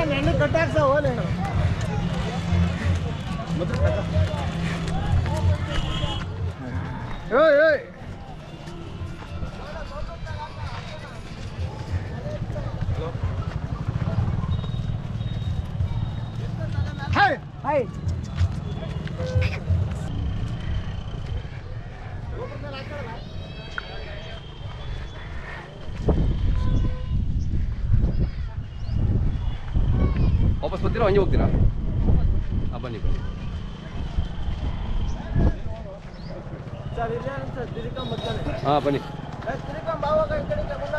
ನೆನ್ನೆ ಕಟ್ಟಾಕ್ಸ ಹೋಲೆ ಏಯ್ ಏಯ್ ಹಾಯ್ ಹಾಯ್ ವಾಪಸ್ ಬರ್ತೀರಾ ಹಂಗೆ ಹೋಗ್ತೀರಾ ಹಾಂ ಬನ್ನಿ ಬನ್ನಿ ಸರ್ ಇದೆ ಸರ್ ತಿರ್ಕೊಂಡ್ ಬರ್ತಾನೆ ಹಾಂ ಬನ್ನಿ ತಿರ್ಕೊಂಡ್ ಬಾವಾಗ ಈ ಕಡೆ ತಗೊಂಡ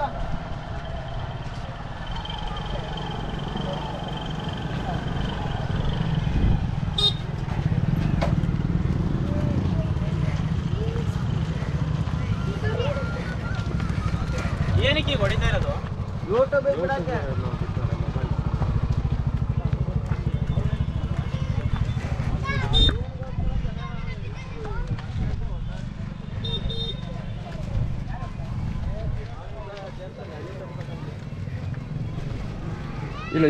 ಏನಕ್ಕೆ ಹೊಡಿತಾ ಇರೋದು ಯೂಟ್ಯೂಬ್ ಬಿಡಕ್ಕೆ ಇಲ್ಲ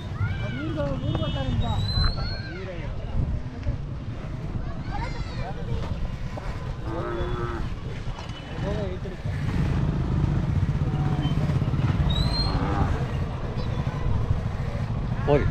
ಹೋಗಿ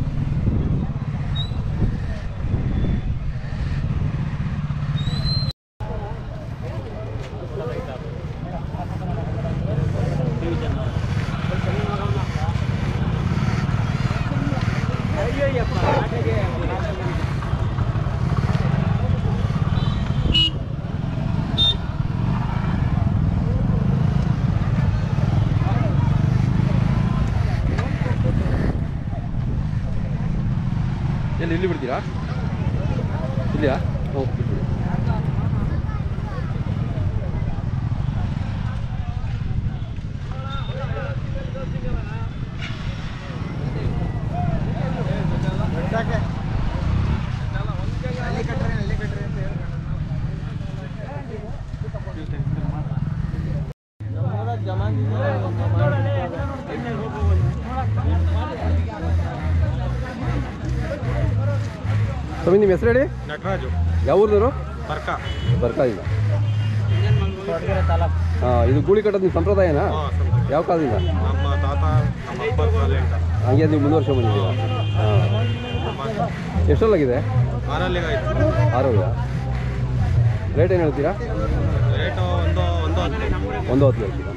ಎಲ್ಲಿ ಇಲ್ಲಿ ಬಿಡ್ತೀರಾ ಇಲ್ಲಿಯಾ ಹೋಗಿ ಬಿಟ್ಬಿಡಿ ಬಿಡಕ್ಕೆ ಅಲ್ಲಿ ಕಟ್ರೆ ಅಲ್ಲಿ ಕಟ್ರೆ ಅಂತ ಹೇಳ್ಕೊಂಡು ನಮ್ಮೂರಾಗ ಜಮಾನ್ ಸ್ವಾಮಿ ನಿಮ್ಮ ಹೆಸರು ಹೇಳಿ ನಟರಾಜು ಯಾವ ಊರ್ದವರು ಬರ್ಕ ಬರ್ತಾ ಇಲ್ಲ ಹಾಂ ಇದು ಗೂಳಿ ಕಟ್ಟೋದು ನಿಮ್ಮ ಸಂಪ್ರದಾಯನಾ ಯಾವ ಕಾಲದಿಂದ ನಮ್ಮ ತಾತ ನಮ್ಮ ಅಪ್ಪ ಕಾಲಿಂದ ಹಂಗೆ ನೀವು ಮುಂದುವರ್ಸ್ಕೊಂಡು ಬಂದಿದ್ದೀರಾ ಹಾಂ ಎಷ್ಟರಲ್ಲಾಗಿದೆ ಆರಲ್ಲಿಗೆ ಆಯ್ತು ಆರೋಗ್ಯ ರೇಟ್ ಏನು ಹೇಳ್ತೀರಾ ರೇಟು ಒಂದು ಒಂದು ಹತ್ತು ಒಂದು ಹೊತ್ತು ಹೇಳ್ತೀರಾ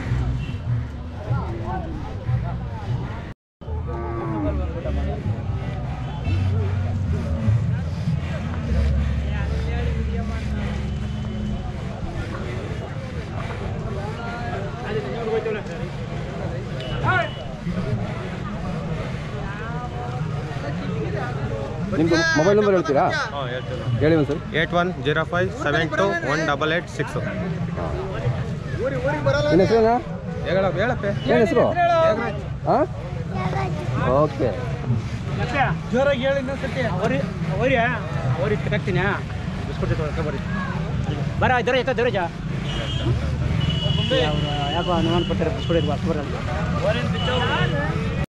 ನಿಮ್ಮದು ಮೊಬೈಲ್ ನಂಬರ್ ಹೇಳ್ತೀರಾ ಹಾಂ ಹೇಳ್ತೀನಿ ಹೇಳಿ ಒಂದು ಸರಿ eight one zero five seven two one double eight six ನಿನ್ನ ಹೆಸರೇನಾ ಹೇಳಪ್ಪ ಹೇಳಪ್ಪೆ ಏನು ಹೆಸರು ಹಾಂ ಓಕೆ ಜೋರಾಗಿ ಹೇಳಿ ಇನ್ನೊಂದ್ಸತಿ ಅವರಿ ಅವರಿ ಅವ್ರಿಗೆ ಕಟ್ಟಾಕ್ತೀನಿ ಬಿಸ್ಕೊಟ್ ಬರ್ರಿ ಬರ ದರ ಎತ್ತ ದರಜ ಯಾಕೋ ಅನುಮಾನ ಪಟ್ಟರೆ ಬಿಸ್ಕೊಟ್ ಅಷ್ಟು ಬರಲ್ಲ